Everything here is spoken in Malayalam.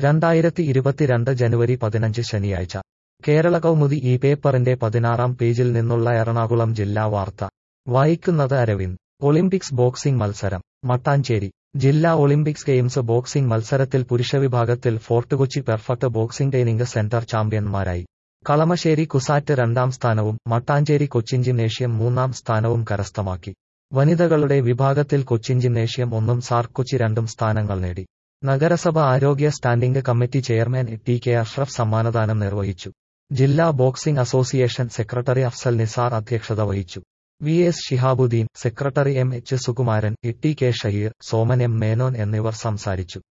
രണ്ടായിരത്തി ഇരുപത്തിരണ്ട് ജനുവരി പതിനഞ്ച് ശനിയാഴ്ച കേരള കൗമുദി ഈ പേപ്പറിന്റെ പതിനാറാം പേജിൽ നിന്നുള്ള എറണാകുളം ജില്ലാ വാർത്ത വായിക്കുന്നത് അരവിന്ദ് ഒളിമ്പിക്സ് ബോക്സിംഗ് മത്സരം മട്ടാഞ്ചേരി ജില്ലാ ഒളിമ്പിക്സ് ഗെയിംസ് ബോക്സിംഗ് മത്സരത്തിൽ പുരുഷവിഭാഗത്തിൽ Fort Kochi perfect boxing training centre ചാമ്പ്യന്മാരായി കളമശ്ശേരി കുസാറ്റ് രണ്ടാം സ്ഥാനവും മട്ടാഞ്ചേരി കൊച്ചിൻ ജിംനേഷ്യം മൂന്നാം സ്ഥാനവും കരസ്ഥമാക്കി വനിതകളുടെ വിഭാഗത്തിൽ കൊച്ചിൻ ജിംനേഷ്യം ഒന്നും സാർക്ക് കൊച്ചി രണ്ടും സ്ഥാനങ്ങൾ നേടി നഗരസഭ ആരോഗ്യ standing committee chairman T K Ashraf സമ്മാനദാനം നിർവഹിച്ചു ജില്ലാ boxing association secretary Afsal Nisar അധ്യക്ഷത വഹിച്ചു V S Shihabuddeen secretary M H Sukumaran T K Shaheer Soman M Menon എന്നിവർ സംസാരിച്ചു